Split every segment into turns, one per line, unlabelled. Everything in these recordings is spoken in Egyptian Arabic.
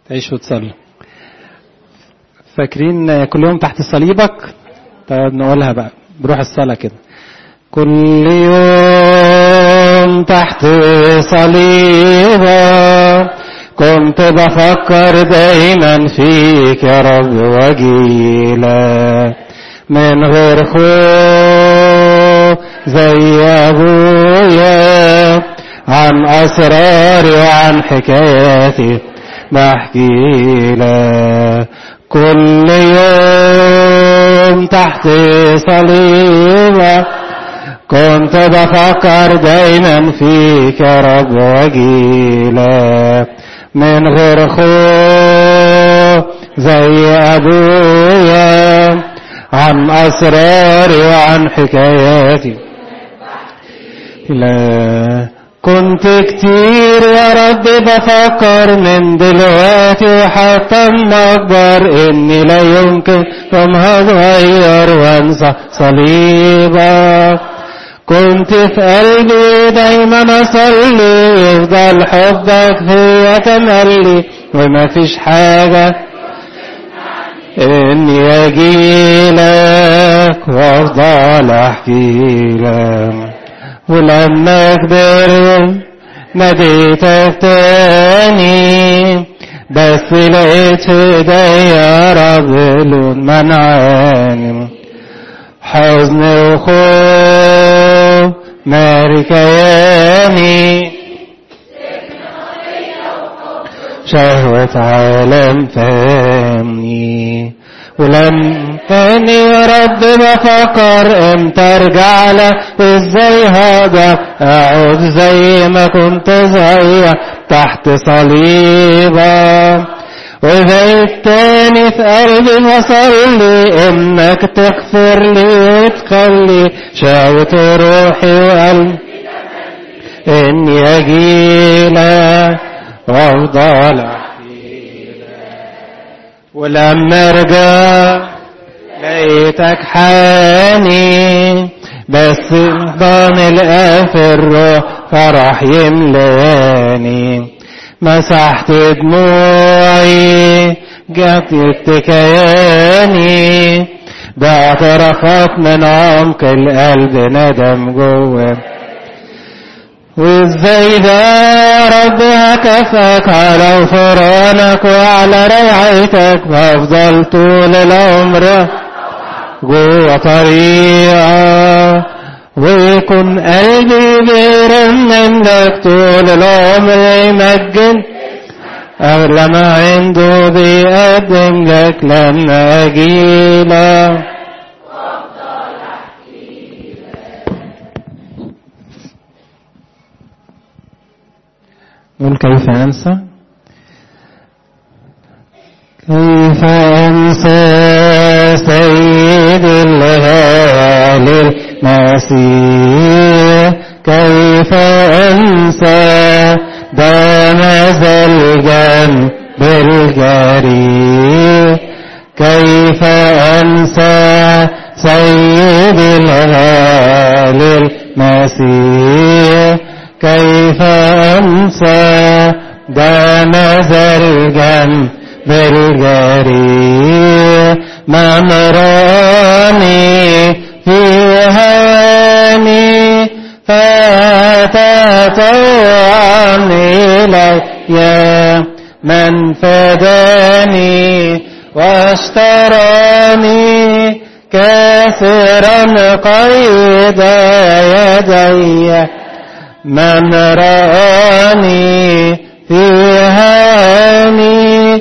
تعيش وتصلي فاكرين كل يوم تحت صليبك طيب نقولها بقى بروح الصلاة كده كل يوم تحت صليبك كنت بفكر دايما فيك يا رب وجيلك من غير خوف زي ابويا عن اسراري وعن حكاياتي بحكي لك كل يوم تحت صليبك كنت بفكر دايما فيك يا رب وجيلك من غير خوف زي ابويا عن اسراري وعن حكاياتي لا كنت كتير يا رب بفكر من دلوقتي وحتى ما اكبر اني لا يمكن يوم هتغير وانسى صليبك كنت في قلبي دايما اصلي يفضل حبك فيا تملي وما فيش حاجة اني اجيلك وافضل احكي لك ولما كبرت ناديتك تاني بس لقيت في ايديا رب لون منعاني حزن وخوف نار كياني شهوة عالم فهمني ولم تاني يا رب بفكر امتى ارجع لك ازاي هقدر اعود زي ما كنت زيك تحت صليبك وبقيت تاني في قلبي بصلي انك تغفر لي وتخلي شاوة روحي وقلبي اني اجيلك وافضل ولما ارجع لقيتك حاني بس ضان الافر فرح يملاني مسحت دموعي جبت كياني باعترافات من عمق القلب ندم جوه وازاي ده رب هكفك على غفرانك وعلى رعايتك وافضل طول العمر جوه طريقة ويكون قلبي بيرنم لك طول العمر يمجد أغلى ما عنده بيقدم لك لما أجيلك نقول كيف أنسى كيف أنسى سيد الغالي المسيح كيف أنسى دام ذا الجنب الجريح كيف أنسى سيد الغالي المسيح كيف أنسى دام ذا الجنب الجريح من راني في هاني فتتطوعني إلي يا من فداني واشتراني كاسرا قيد يدي من رآني في هاني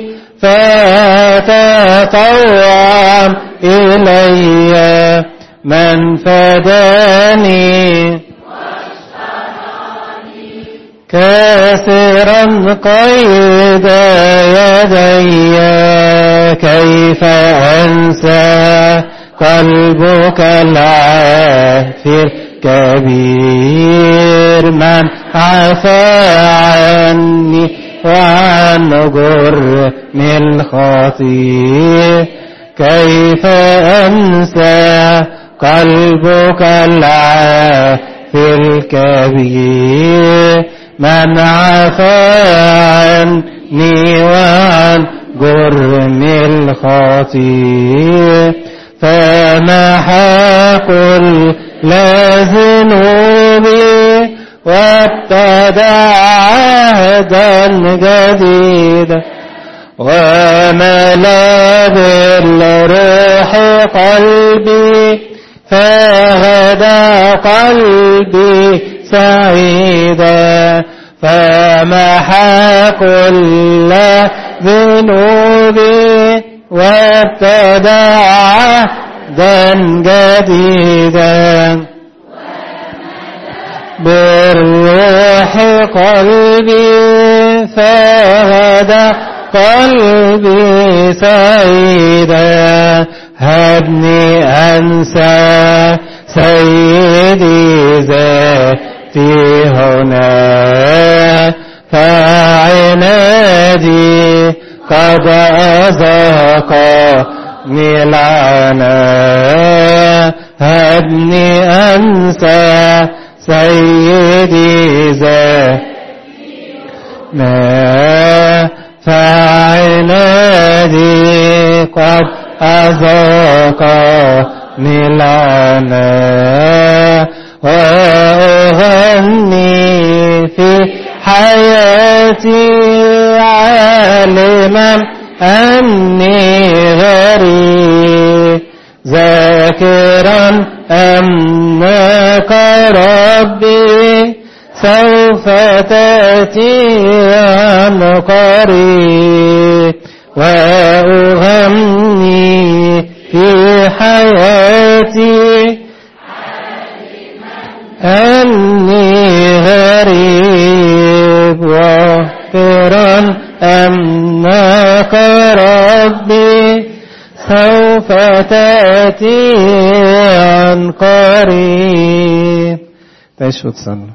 فتطوع إلي من فداني كاسرا قيد يدي كيف أنسى قلبك العافر كبير من عفى عني وعن جرم الخطير كيف أنسى قلبك العافر الكبير من عفى عني وعن جرم الخطيئ فمحى كل ذنوبي وابتدع عهدا جديدا وملا بالروح قلبي فغدا قلبي سعيدا فمحى كل ذنوبي وابتدع عهدا جديدا بالروح قلبي فغدا قلبي سعيدا هبني أنسى سيدي ذاتي هنا فعنادي قد أذاقني العنا هبني أنسى سيدي ذاتي ما فعنادي قد أذاقني العنا وأغني في حياتي عالما أني غريب ذاكرا أنك ربي سوف تأتي عن قريب وأغني في حياتي أني غريب واغفرا أنك ربي سوف تأتي عن قريب تعيش وتصلي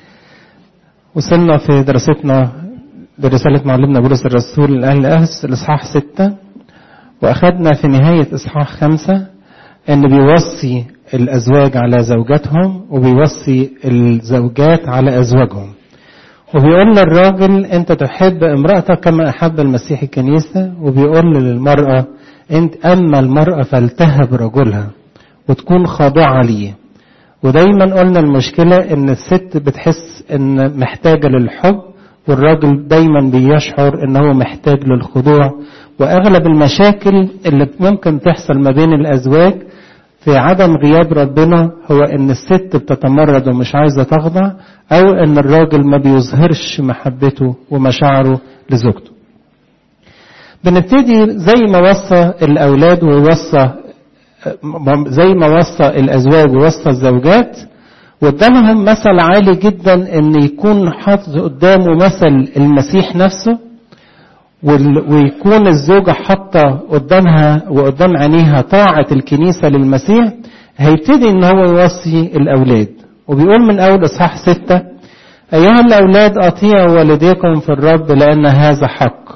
وصلنا في دراستنا برسالة معلمنا بولس الرسول لأهل أهس الإصحاح ستة وأخذنا في نهاية إصحاح خمسة أن بيوصي الأزواج على زوجاتهم وبيوصي الزوجات على أزواجهم وبيقول للراجل أنت تحب امرأتك كما أحب المسيح الكنيسة وبيقول للمرأة أنت أما المرأة فلتهب رجلها وتكون خاضعة ليه ودايما قلنا المشكلة ان الست بتحس ان محتاجة للحب والراجل دايما بيشعر ان هو محتاج للخضوع واغلب المشاكل اللي ممكن تحصل ما بين الازواج في عدم غياب ربنا هو ان الست بتتمرد ومش عايزة تخضع او ان الراجل ما بيظهرش محبته ومشاعره لزوجته بنبتدي زي ما وصى الاولاد ووصى زي ما وصى الازواج ووصى الزوجات وادالهم مثل عالي جدا ان يكون حاطط قدامه مثل المسيح نفسه ويكون الزوجة حاطة قدامها وقدام عينيها طاعة الكنيسة للمسيح هيبتدي ان هو يوصي الاولاد وبيقول من اول اصحاح ستة ايها الاولاد اطيعوا والديكم في الرب لان هذا حق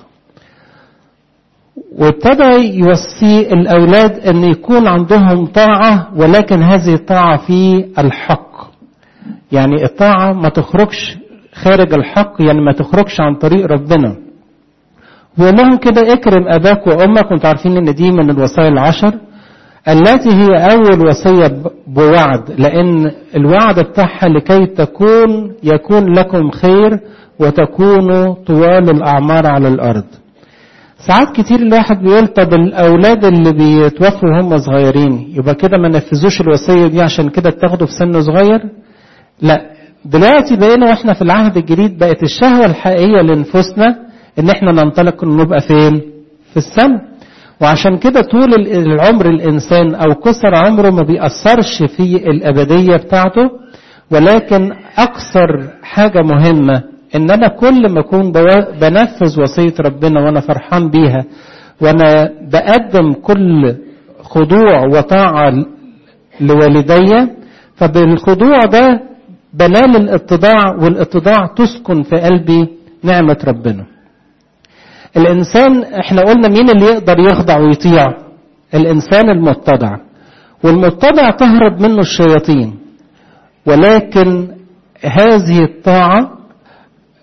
وابتدى يوصي الأولاد أن يكون عندهم طاعة ولكن هذه الطاعة في الحق يعني الطاعة ما تخرجش خارج الحق يعني ما تخرجش عن طريق ربنا ويقول لهم كده اكرم أباك وأمك وانتم عارفين أن دي من الوصايا العشر التي هي أول وصية بوعد لأن الوعد بتاعها لكي تكون يكون لكم خير وتكونوا طوال الأعمار على الأرض ساعات كتير الواحد بيقول طب الاولاد اللي بيتوفوا وهم صغيرين يبقى كده ما نفذوش الوصيه دي عشان كده اتاخدوا في سن صغير لا دلوقتي بقينا واحنا في العهد الجديد بقت الشهوه الحقيقيه لنفوسنا ان احنا ننطلق نبقى فين في السنه وعشان كده طول العمر الانسان او قصر عمره ما بيأثرش في الابديه بتاعته ولكن اكثر حاجه مهمه ان انا كل ما اكون بنفذ وصيه ربنا وانا فرحان بيها وانا بقدم كل خضوع وطاعه لوالدي فبالخضوع ده بنال الاتضاع والاتضاع تسكن في قلبي نعمه ربنا الانسان احنا قلنا مين اللي يقدر يخضع ويطيع الانسان المتضع والمتضع تهرب منه الشياطين ولكن هذه الطاعه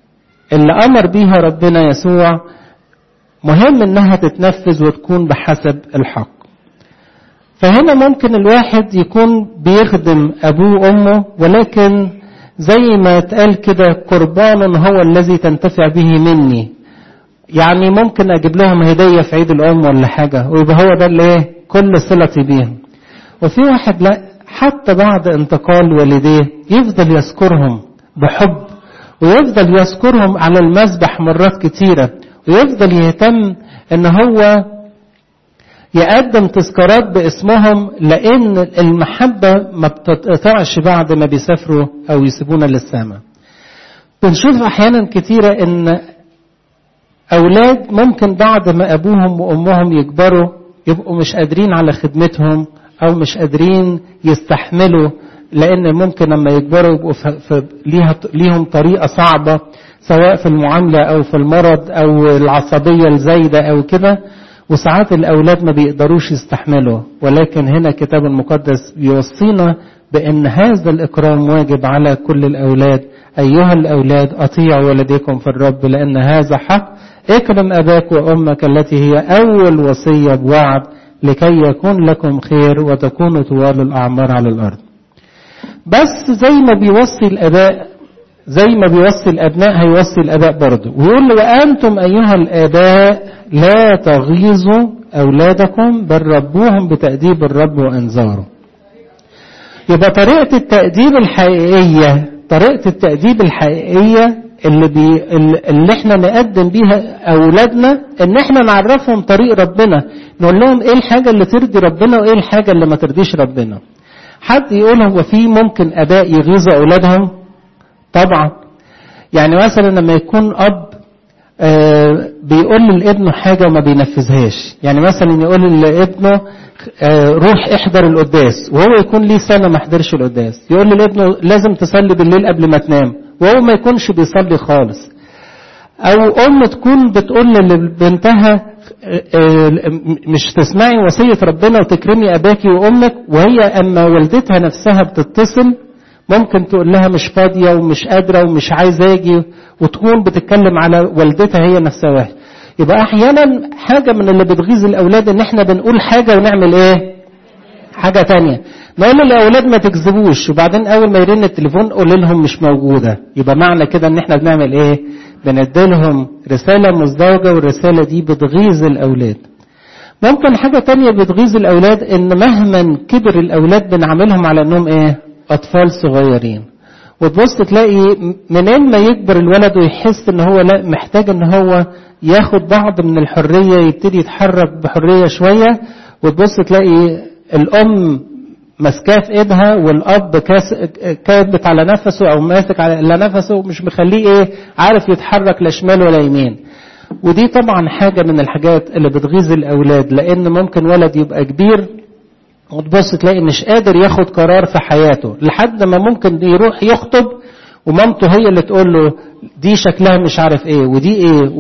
اللي أمر بيها ربنا يسوع مهم إنها تتنفذ وتكون بحسب الحق فهنا ممكن الواحد يكون بيخدم أبوه وأمه ولكن زي ما اتقال كده قربان هو الذي تنتفع به مني يعني ممكن أجيب لهم هدية في عيد الأم ولا حاجة ويبقى هو ده اللي إيه كل صلتي بيهم وفي واحد لا حتى بعد انتقال والديه يفضل يذكرهم بحب ويفضل يذكرهم على المذبح مرات كتيرة ويفضل يهتم ان هو يقدم تذكارات باسمهم لان المحبة ما بتقطعش بعد ما بيسافروا او يسيبونا للسماء بنشوف احيانا كتيرة ان اولاد ممكن بعد ما ابوهم وامهم يكبروا يبقوا مش قادرين على خدمتهم او مش قادرين يستحملوا لان ممكن لما يكبروا يبقوا في ليها ليهم طريقه صعبه سواء في المعامله او في المرض او العصبيه الزايده او كده وساعات الاولاد ما بيقدروش يستحملوا ولكن هنا الكتاب المقدس بيوصينا بان هذا الاكرام واجب على كل الاولاد ايها الاولاد اطيعوا والديكم في الرب لان هذا حق اكرم اباك وامك التي هي اول وصيه بوعد لكي يكون لكم خير وتكونوا طوال الأعمار على الأرض بس زي ما بيوصي الآباء زي ما بيوصي الأبناء هيوصي الآباء برضه ويقول وأنتم أيها الآباء لا تغيظوا أولادكم بل ربوهم بتأديب الرب وإنذاره يبقى طريقة التأديب الحقيقية طريقة التأديب الحقيقية اللي, بي اللي احنا نقدم بيها اولادنا ان احنا نعرفهم طريق ربنا نقول لهم ايه الحاجة اللي ترضي ربنا وايه الحاجة اللي ما ترضيش ربنا حد يقول هو في ممكن اباء يغيظوا اولادهم طبعا يعني مثلا لما يكون اب آه بيقول لابنه حاجة وما بينفذهاش يعني مثلا يقول لابنه آه روح احضر القداس وهو يكون ليه سنة ما حضرش القداس يقول لابنه لازم تصلي بالليل قبل ما تنام وهو ما يكونش بيصلي خالص او ام تكون بتقول لبنتها مش تسمعي وصية ربنا وتكرمي اباكي وامك وهي اما والدتها نفسها بتتصل ممكن تقول لها مش فاضية ومش قادرة ومش عايزة اجي وتكون بتتكلم على والدتها هي نفسها واحد يبقى احيانا حاجة من اللي بتغيظ الاولاد ان احنا بنقول حاجة ونعمل ايه حاجة تانية نقول للأولاد ما تكذبوش وبعدين أول ما يرن التليفون قول لهم مش موجودة يبقى معنى كده إن إحنا بنعمل إيه؟ بنديلهم رسالة مزدوجة والرسالة دي بتغيظ الأولاد. ممكن حاجة تانية بتغيظ الأولاد إن مهما كبر الأولاد بنعاملهم على إنهم إيه؟ أطفال صغيرين. وتبص تلاقي منين ما يكبر الولد ويحس إن هو لا محتاج إن هو ياخد بعض من الحرية يبتدي يتحرك بحرية شوية وتبص تلاقي الأم ماسكاه في ايدها والاب كاس كابت على نفسه او ماسك على نفسه مش مخليه ايه عارف يتحرك لا شمال ولا يمين ودي طبعا حاجة من الحاجات اللي بتغيظ الأولاد لأن ممكن ولد يبقى كبير وتبص تلاقي مش قادر ياخد قرار في حياته لحد ما ممكن يروح يخطب ومامته هي اللي تقول له دي شكلها مش عارف ايه ودي ايه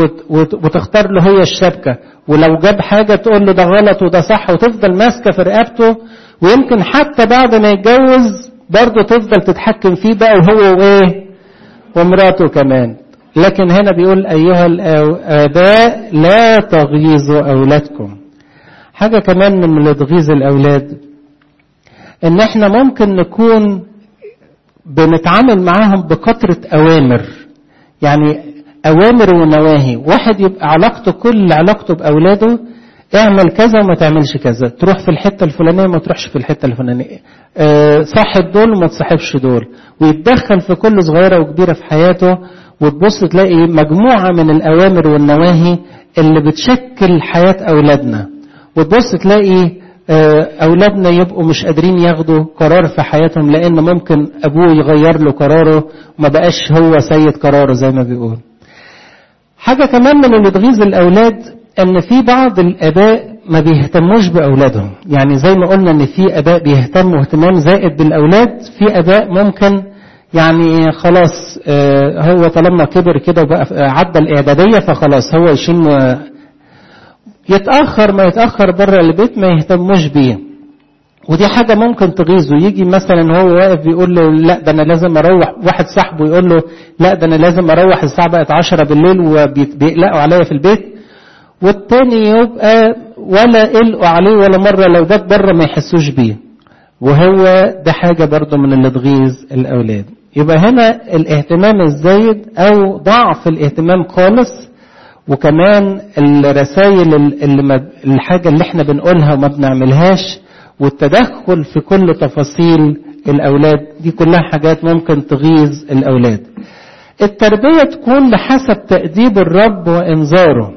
وتختار له هي الشبكة ولو جاب حاجة تقول له ده غلط وده صح وتفضل ماسكة في رقبته ويمكن حتى بعد ما يتجوز برضه تفضل تتحكم فيه بقى وهو وايه ومراته كمان لكن هنا بيقول ايها الاباء لا تغيظوا اولادكم حاجة كمان من اللي تغيظ الاولاد ان احنا ممكن نكون بنتعامل معاهم بكثرة اوامر يعني اوامر ونواهي واحد يبقى علاقته كل علاقته باولاده اعمل كذا وما تعملش كذا تروح في الحتة الفلانية ما تروحش في الحتة الفلانية اه صاحب دول وما تصاحبش دول ويتدخل في كل صغيرة وكبيرة في حياته وتبص تلاقي مجموعة من الأوامر والنواهي اللي بتشكل حياة أولادنا وتبص تلاقي اه أولادنا يبقوا مش قادرين ياخدوا قرار في حياتهم لأن ممكن أبوه يغير له قراره وما بقاش هو سيد قراره زي ما بيقول حاجة كمان من اللي تغيظ الأولاد ان في بعض الاباء ما بيهتموش باولادهم يعني زي ما قلنا ان في اباء بيهتموا اهتمام زائد بالاولاد في اباء ممكن يعني خلاص هو طالما كبر كده وبقى عدى الاعداديه فخلاص هو يشم يتاخر ما يتاخر بره البيت ما يهتموش بيه ودي حاجة ممكن تغيظه يجي مثلا هو واقف بيقول له لا ده أنا لازم أروح واحد صاحبه يقول له لا ده أنا لازم أروح الساعة بقت عشرة بالليل وبيقلقوا عليا في البيت والتاني يبقى ولا قلقوا عليه ولا مرة لو جت بره ما يحسوش بيه وهو ده حاجة برضه من اللي تغيظ الأولاد يبقى هنا الاهتمام الزايد أو ضعف الاهتمام خالص وكمان الرسائل اللي ما الحاجة اللي احنا بنقولها وما بنعملهاش والتدخل في كل تفاصيل الأولاد دي كلها حاجات ممكن تغيظ الأولاد التربية تكون لحسب تأديب الرب وإنذاره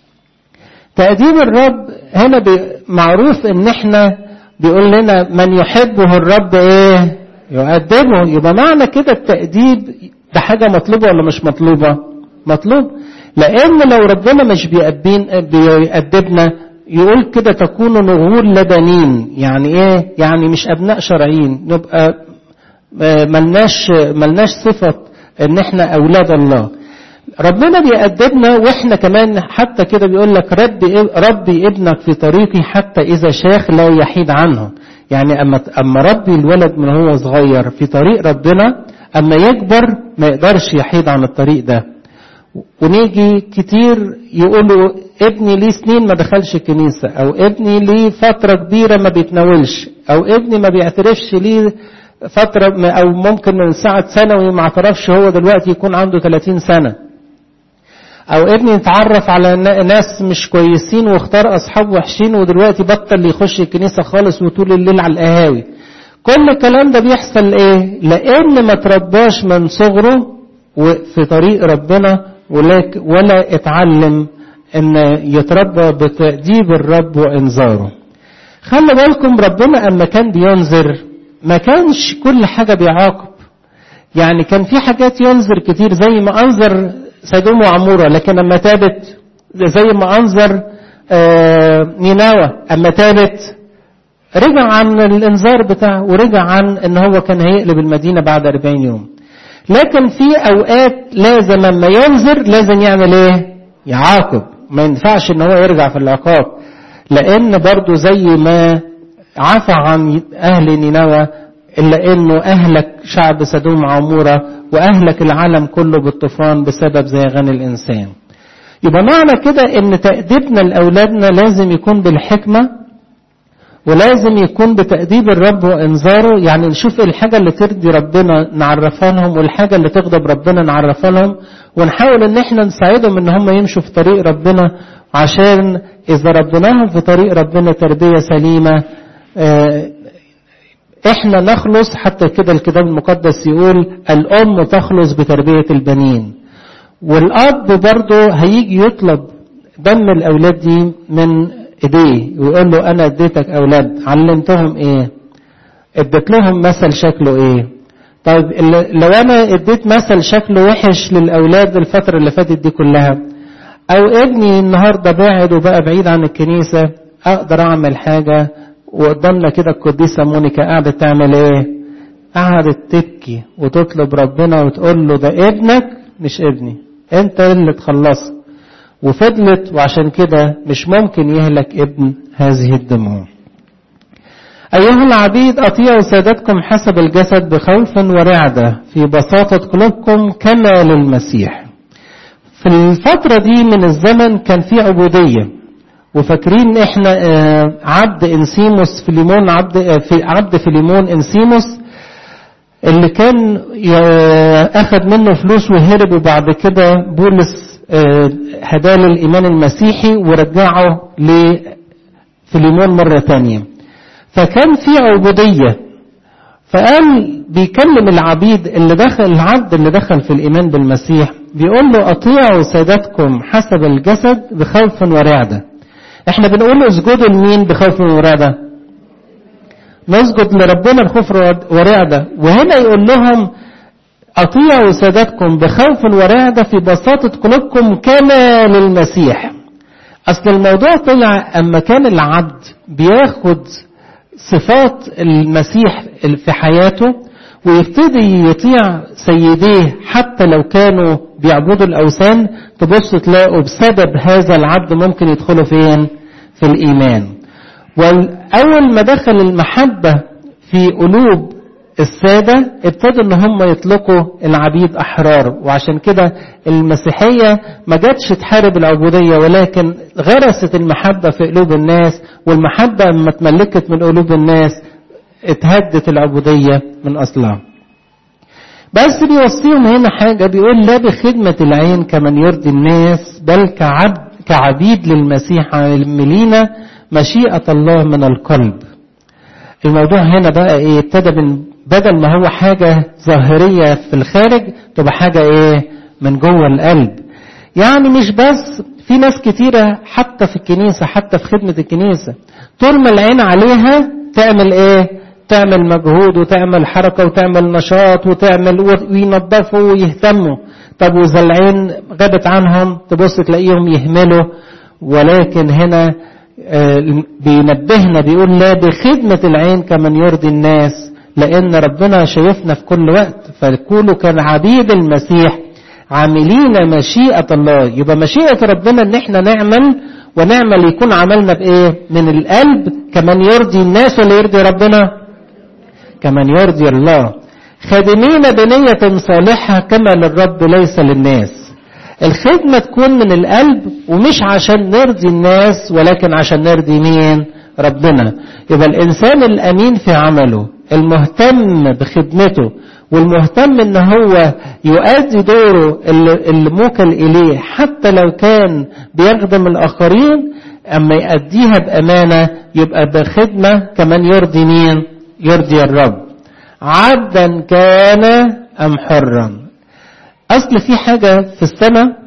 تأديب الرب هنا معروف ان احنا بيقول لنا من يحبه الرب ايه يؤدبه يبقى معنى كده التأديب ده حاجة مطلوبة ولا مش مطلوبة مطلوب لان لو ربنا مش بيأدبين بيأدبنا يقول كده تكونوا نغول لبنين يعني ايه يعني مش ابناء شرعيين نبقى ملناش ملناش صفة ان احنا اولاد الله ربنا بيأدبنا واحنا كمان حتى كده بيقول لك ربي ربي ابنك في طريقي حتى اذا شاخ لا يحيد عنه يعني اما اما ربي الولد من هو صغير في طريق ربنا اما يكبر ما يقدرش يحيد عن الطريق ده ونيجي كتير يقولوا ابني ليه سنين ما دخلش الكنيسة او ابني ليه فترة كبيرة ما بيتناولش او ابني ما بيعترفش ليه فترة او ممكن من ساعة ثانوي ما اعترفش هو دلوقتي يكون عنده 30 سنة او ابني اتعرف على ناس مش كويسين واختار اصحاب وحشين ودلوقتي بطل يخش الكنيسة خالص وطول الليل على القهاوي كل الكلام ده بيحصل ايه لان ما ترباش من صغره في طريق ربنا ولا اتعلم ان يتربى بتأديب الرب وانذاره خلي بالكم ربنا اما كان بينذر ما كانش كل حاجة بيعاقب يعني كان في حاجات ينذر كتير زي ما انذر سدوم وعمورة لكن اما تابت زي ما انذر نينوى اما تابت رجع عن الانذار بتاعه ورجع عن ان هو كان هيقلب المدينة بعد 40 يوم لكن في اوقات لازم اما ينذر لازم يعمل ايه يعاقب ما ينفعش ان هو يرجع في العقاب لان برضو زي ما عفى عن اهل نينوى الا انه اهلك شعب سدوم عمورة واهلك العالم كله بالطوفان بسبب زيغان الانسان يبقى معنى كده ان تأديبنا لاولادنا لازم يكون بالحكمة ولازم يكون بتأديب الرب وإنذاره يعني نشوف الحاجة اللي ترضي ربنا نعرفها لهم والحاجة اللي تغضب ربنا نعرفها لهم ونحاول ان احنا نساعدهم ان هم يمشوا في طريق ربنا عشان اذا ربناهم في طريق ربنا تربية سليمة اه احنا نخلص حتى كده الكتاب المقدس يقول الام تخلص بتربية البنين والاب برضه هيجي يطلب دم الاولاد دي من ايديه ويقول له انا اديتك اولاد علمتهم ايه اديت لهم مثل شكله ايه طيب لو انا اديت مثل شكله وحش للاولاد الفتره اللي فاتت دي كلها او ابني النهارده بعد وبقى بعيد عن الكنيسه اقدر اعمل حاجه وقدامنا كده القديسه مونيكا قاعده تعمل ايه قعدت تبكي وتطلب ربنا وتقول له ده ابنك مش ابني انت اللي تخلصه وفضلت وعشان كده مش ممكن يهلك ابن هذه الدموع أيها العبيد أطيعوا سادتكم حسب الجسد بخوف ورعدة في بساطة قلوبكم كما للمسيح في الفترة دي من الزمن كان في عبودية وفاكرين احنا عبد انسيموس فيليمون عبد في عبد فيليمون انسيموس اللي كان اخذ منه فلوس وهرب وبعد كده بولس هداه للإيمان المسيحي ورجعه لفيليمون مرة تانية فكان في عبودية فقال بيكلم العبيد اللي دخل العبد اللي دخل في الإيمان بالمسيح بيقول له أطيعوا سادتكم حسب الجسد بخوف ورعدة احنا بنقول له اسجدوا لمين بخوف ورعدة نسجد لربنا بخوف ورعدة وهنا يقول لهم أطيعوا سادتكم بخوف ورعدة في بساطة قلوبكم كما للمسيح أصل الموضوع طلع أما كان العبد بياخد صفات المسيح في حياته ويبتدي يطيع سيديه حتى لو كانوا بيعبدوا الأوثان تبص تلاقوا بسبب هذا العبد ممكن يدخلوا فين في الإيمان وأول ما دخل المحبة في قلوب السادة ابتدوا ان هم يطلقوا العبيد احرار وعشان كده المسيحية ما جاتش تحارب العبودية ولكن غرست المحبة في قلوب الناس والمحبة لما اتملكت من قلوب الناس اتهدت العبودية من اصلها بس بيوصيهم هنا حاجة بيقول لا بخدمة العين كمن يرضي الناس بل كعبد كعبيد للمسيح عاملين مشيئة الله من القلب الموضوع هنا بقى ايه ابتدى من بدل ما هو حاجة ظاهرية في الخارج تبقى حاجة ايه من جوه القلب يعني مش بس في ناس كتيرة حتى في الكنيسة حتى في خدمة الكنيسة طول ما العين عليها تعمل ايه تعمل مجهود وتعمل حركة وتعمل نشاط وتعمل وينظفوا ويهتموا طب وإذا العين غابت عنهم تبص تلاقيهم يهملوا ولكن هنا بينبهنا بيقول لا بخدمة العين كمن يرضي الناس لأن ربنا شايفنا في كل وقت فكونوا كان عبيد المسيح عاملين مشيئة الله يبقى مشيئة ربنا ان احنا نعمل ونعمل يكون عملنا بايه من القلب كمن يرضي الناس ولا يرضي ربنا كمن يرضي الله خادمين بنية صالحة كما للرب ليس للناس الخدمة تكون من القلب ومش عشان نرضي الناس ولكن عشان نرضي مين ربنا يبقى الإنسان الأمين في عمله المهتم بخدمته والمهتم ان هو يؤدي دوره اللي موكل اليه حتى لو كان بيخدم الاخرين اما يأديها بامانه يبقى بخدمه كمان يرضي مين يرضي الرب عبدا كان ام حرا اصل في حاجه في السماء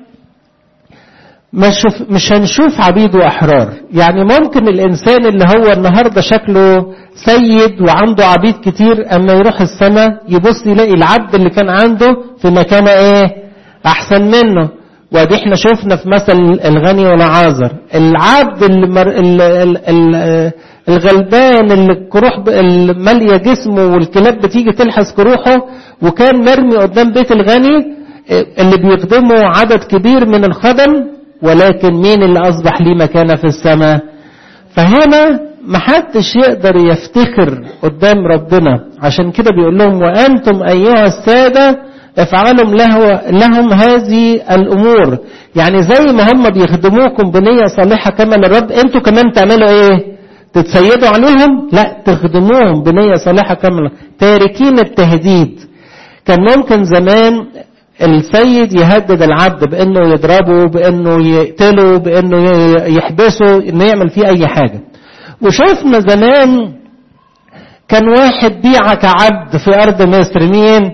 مش, مش هنشوف عبيد واحرار يعني ممكن الانسان اللي هو النهارده شكله سيد وعنده عبيد كتير اما يروح السماء يبص يلاقي العبد اللي كان عنده في مكانه ايه احسن منه ودي احنا شفنا في مثل الغني والعازر العبد اللي مر... ال... ال... ال... الغلبان اللي الكروح مالية جسمه والكلاب بتيجي تلحس كروحه وكان مرمي قدام بيت الغني اللي بيخدمه عدد كبير من الخدم ولكن مين اللي أصبح ليه مكانة في السماء فهنا محدش يقدر يفتخر قدام ربنا عشان كده بيقول لهم وأنتم أيها السادة افعلوا له لهم هذه الأمور يعني زي ما هم بيخدموكم بنية صالحة كما للرب انتوا كمان تعملوا ايه تتسيدوا عليهم لا تخدموهم بنية صالحة كما تاركين التهديد كان ممكن زمان السيد يهدد العبد بانه يضربه بانه يقتله بانه يحبسه انه يعمل فيه اي حاجه وشفنا زمان كان واحد بيع كعبد في ارض مصر مين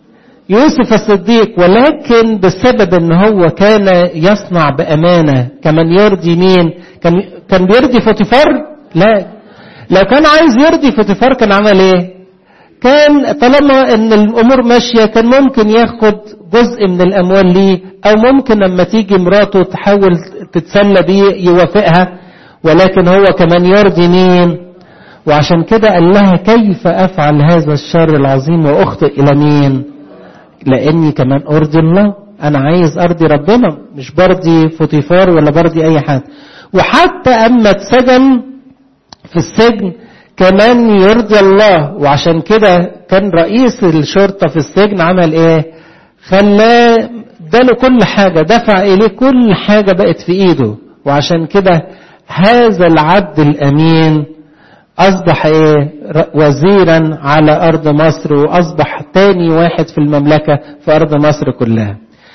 يوسف الصديق ولكن بسبب ان هو كان يصنع بامانه كمن يرضي مين كان كان بيرضي فوتيفار لا لو كان عايز يرضي فوتيفار كان عمل ايه كان طالما ان الامور ماشيه كان ممكن ياخد جزء من الاموال ليه او ممكن لما تيجي مراته تحاول تتسلى بيه يوافقها ولكن هو كمان يرضي مين وعشان كده قال لها كيف افعل هذا الشر العظيم واخطئ الى مين لاني كمان ارضي الله انا عايز ارضي ربنا مش برضي فوتيفار ولا برضي اي حد وحتى اما اتسجن في السجن كمان يرضي الله وعشان كده كان رئيس الشرطة في السجن عمل ايه خلاه اداله كل حاجة دفع اليه كل حاجة بقت في ايده وعشان كده هذا العبد الامين اصبح ايه وزيرا على ارض مصر واصبح تاني واحد في المملكة في ارض مصر كلها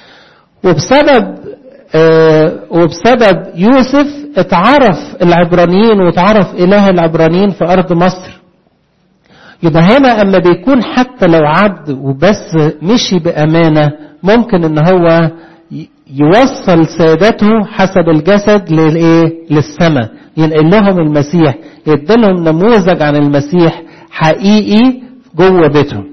وبسبب آه وبسبب يوسف اتعرف العبرانيين واتعرف اله العبرانيين في ارض مصر يبقى هنا اما بيكون حتى لو عبد وبس مشي بامانه ممكن ان هو يوصل سادته حسب الجسد للايه للسماء ينقل لهم المسيح يديلهم نموذج عن المسيح حقيقي جوه بيتهم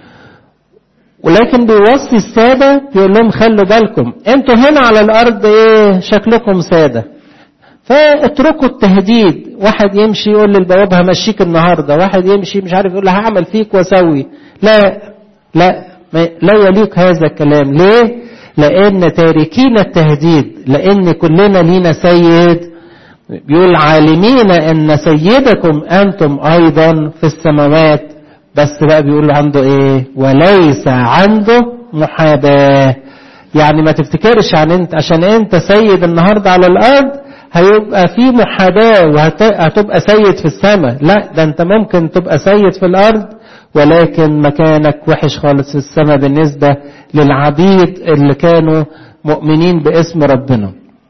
ولكن بيوصي السادة بيقول لهم خلوا بالكم انتوا هنا على الارض ايه شكلكم سادة فاتركوا التهديد واحد يمشي يقول للبواب همشيك النهاردة واحد يمشي مش عارف يقول هعمل فيك واسوي لا لا لا يليق هذا الكلام ليه لان تاركين التهديد لان كلنا لينا سيد بيقول عالمين ان سيدكم انتم ايضا في السماوات بس بقى بيقول عنده ايه وليس عنده محاباه يعني ما تفتكرش عن انت عشان انت سيد النهارده على الارض هيبقى في محاباه وهتبقى سيد في السماء لا ده انت ممكن تبقى سيد في الارض ولكن مكانك وحش خالص في السماء بالنسبه للعبيد اللي كانوا مؤمنين باسم ربنا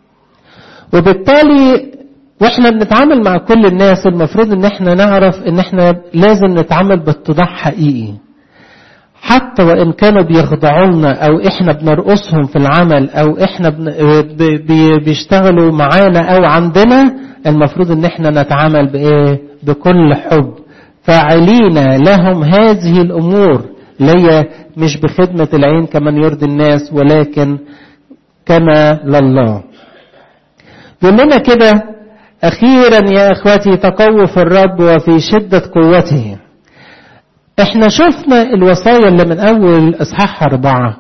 وبالتالي واحنا بنتعامل مع كل الناس المفروض ان احنا نعرف ان احنا لازم نتعامل باتضاع حقيقي حتى وان كانوا بيخضعوا لنا او احنا بنرقصهم في العمل او احنا بي بيشتغلوا معانا او عندنا المفروض ان احنا نتعامل بايه بكل حب فاعلين لهم هذه الامور اللي مش بخدمة العين كمن يرضي الناس ولكن كما لله يقول لنا كده أخيرا يا أخواتي تقووا في الرب وفي شدة قوته احنا شفنا الوصايا اللي من أول إصحاح أربعة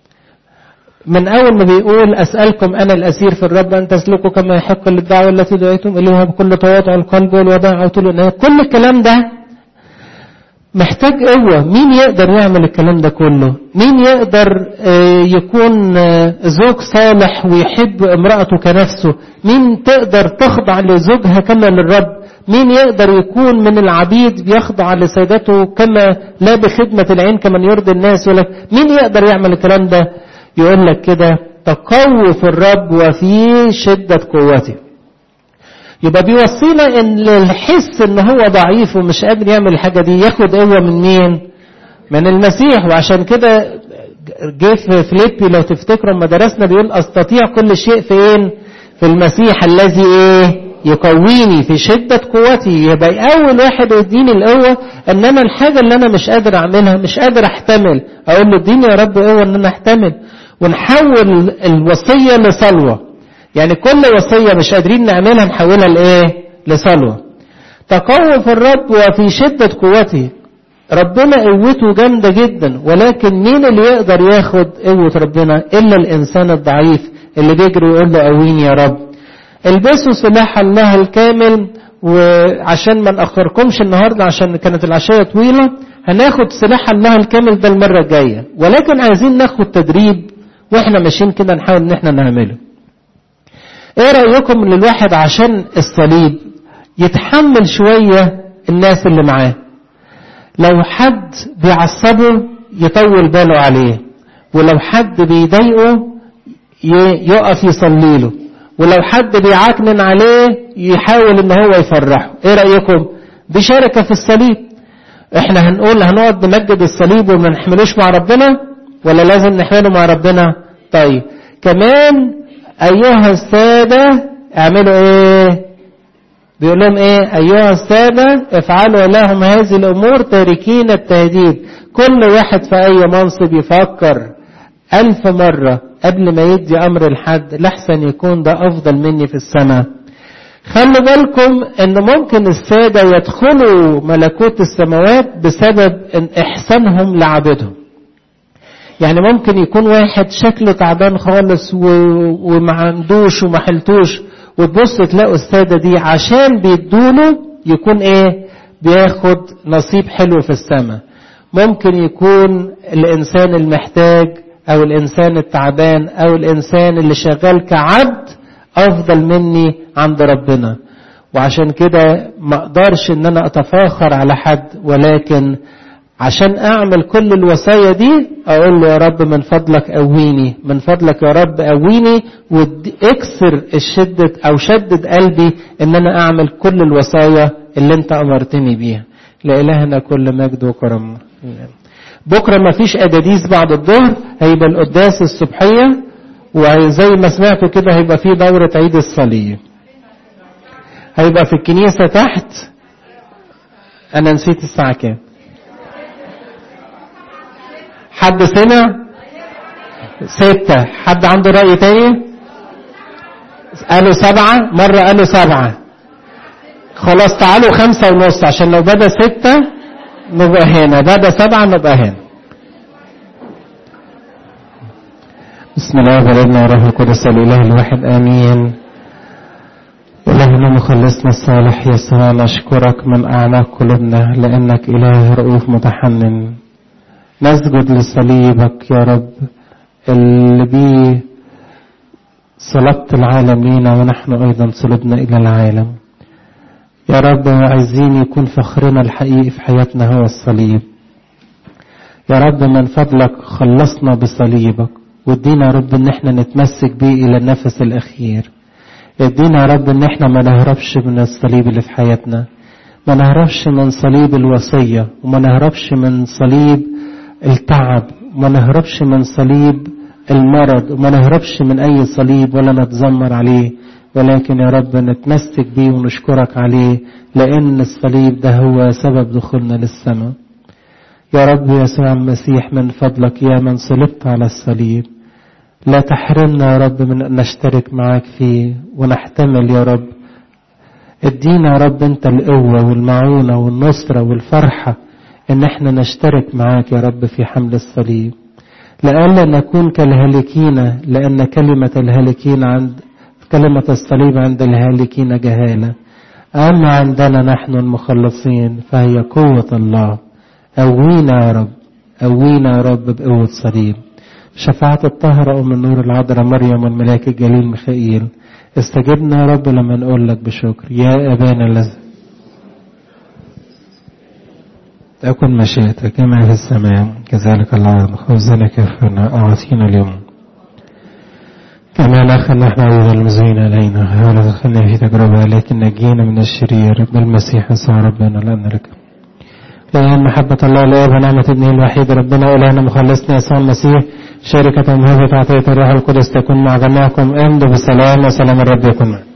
من أول ما بيقول أسألكم أنا الأسير في الرب أن تسلكوا كما يحق للدعوة التي دعيتم إليها بكل تواضع القلب والوداع وطول كل الكلام ده محتاج قوة مين يقدر يعمل الكلام ده كله مين يقدر يكون زوج صالح ويحب امرأته كنفسه مين تقدر تخضع لزوجها كما للرب مين يقدر يكون من العبيد بيخضع لسيدته كما لا بخدمة العين كمن يرضي الناس يقول لك مين يقدر يعمل الكلام ده يقول لك كده تقووا في الرب وفي شدة قوته يبقى بيوصينا ان الحس ان هو ضعيف ومش قادر يعمل الحاجه دي ياخد قوه من مين من المسيح وعشان كده جه في فيليبي لو تفتكروا لما درسنا بيقول استطيع كل شيء فين في المسيح الذي ايه يقويني في شدة قوتي يبقى أول واحد يديني القوة إن أنا الحاجة اللي أنا مش قادر أعملها مش قادر أحتمل أقول له اديني يا رب قوة إن أنا أحتمل ونحول الوصية لصلوة يعني كل وصية مش قادرين نعملها نحولها لإيه؟ لصلوة. تقوى في الرب وفي شدة قوته. ربنا قوته جامدة جدا ولكن مين اللي يقدر ياخد قوة ربنا إلا الإنسان الضعيف اللي بيجري ويقول له قويني يا رب. البسوا سلاح الله الكامل وعشان ما نأخركمش النهاردة عشان كانت العشية طويلة هناخد سلاح الله الكامل ده المرة الجاية ولكن عايزين ناخد تدريب واحنا ماشيين كده نحاول ان احنا نعمله ايه رأيكم ان الواحد عشان الصليب يتحمل شوية الناس اللي معاه لو حد بيعصبه يطول باله عليه ولو حد بيضايقه يقف يصلي له ولو حد بيعكنن عليه يحاول ان هو يفرحه ايه رأيكم دي شركة في الصليب احنا هنقول هنقعد نمجد الصليب وما نحملوش مع ربنا ولا لازم نحمله مع ربنا طيب كمان أيها السادة اعملوا إيه بيقول لهم إيه أيها السادة افعلوا لهم هذه الأمور تاركين التهديد كل واحد في أي منصب يفكر ألف مرة قبل ما يدي أمر لحد لحسن يكون ده أفضل مني في السماء خلوا بالكم ان ممكن السادة يدخلوا ملكوت السماوات بسبب إن احسانهم لعبدهم يعني ممكن يكون واحد شكله تعبان خالص و... وما عندوش وما حلتوش وتبص تلاقوا السادة دي عشان بيدوله يكون ايه بياخد نصيب حلو في السماء ممكن يكون الانسان المحتاج او الانسان التعبان او الانسان اللي شغال كعبد افضل مني عند ربنا وعشان كده ما اقدرش ان انا اتفاخر على حد ولكن عشان اعمل كل الوصايا دي اقول له يا رب من فضلك قويني من فضلك يا رب قويني واكسر الشدة او شدد قلبي ان انا اعمل كل الوصايا اللي انت امرتني بيها لالهنا كل مجد وكرم بكره ما فيش اداديس بعد الظهر هيبقى القداس الصبحيه وزي ما سمعتوا كده هيبقى في دورة عيد الصليب هيبقى في الكنيسة تحت أنا نسيت الساعة كام حد سمع ستة حد عنده رأي تاني قالوا سبعة مرة قالوا سبعة خلاص تعالوا خمسة ونص عشان لو بدا ستة نبقى هنا بدا سبعة نبقى هنا بسم الله والابن والروح القدس الاله الواحد امين اللهم مخلصنا الصالح يسوع نشكرك من أعماق قلوبنا لأنك إله رؤوف متحنن نسجد لصليبك يا رب اللي بيه صلبت العالم لينا ونحن أيضا صلبنا إلى العالم يا رب عايزين يكون فخرنا الحقيقي في حياتنا هو الصليب يا رب من فضلك خلصنا بصليبك وادينا يا رب ان احنا نتمسك بيه الى النفس الاخير ادينا يا رب ان احنا ما نهربش من الصليب اللي في حياتنا ما نهربش من صليب الوصية وما نهربش من صليب التعب وما نهربش من صليب المرض وما نهربش من اي صليب ولا نتذمر عليه ولكن يا رب نتمسك بيه ونشكرك عليه لان الصليب ده هو سبب دخولنا للسماء يا رب يسوع المسيح من فضلك يا من صلبت على الصليب لا تحرمنا يا رب من أن نشترك معاك فيه ونحتمل يا رب ادينا يا رب انت القوة والمعونة والنصرة والفرحة ان احنا نشترك معاك يا رب في حمل الصليب لئلا نكون كالهالكين لأن كلمة الهالكين عند كلمة الصليب عند الهالكين جهالة أما عندنا نحن المخلصين فهي قوة الله قوينا يا رب قوينا يا رب بقوة صليب شفاعة الطاهرة أم النور العذراء مريم والملاك الجليل ميخائيل استجبنا يا رب لما نقول لك بشكر يا أبانا الذي تكن مشيئتك كما في السماء كذلك الأرض خبزنا كفرنا أعطينا اليوم كما نخل نحن أيضا المزين علينا ولا دخلنا في تجربة لكن نجينا من الشرير بالمسيح يسوع ربنا لأن لك لأن محبة الله الآب ونعمة ابنه الوحيد ربنا إلهنا مخلصنا يسوع المسيح شركة ومهبة عطية الروح القدس تكون مع جميعكم امضوا بسلام وسلام الرب يكون معكم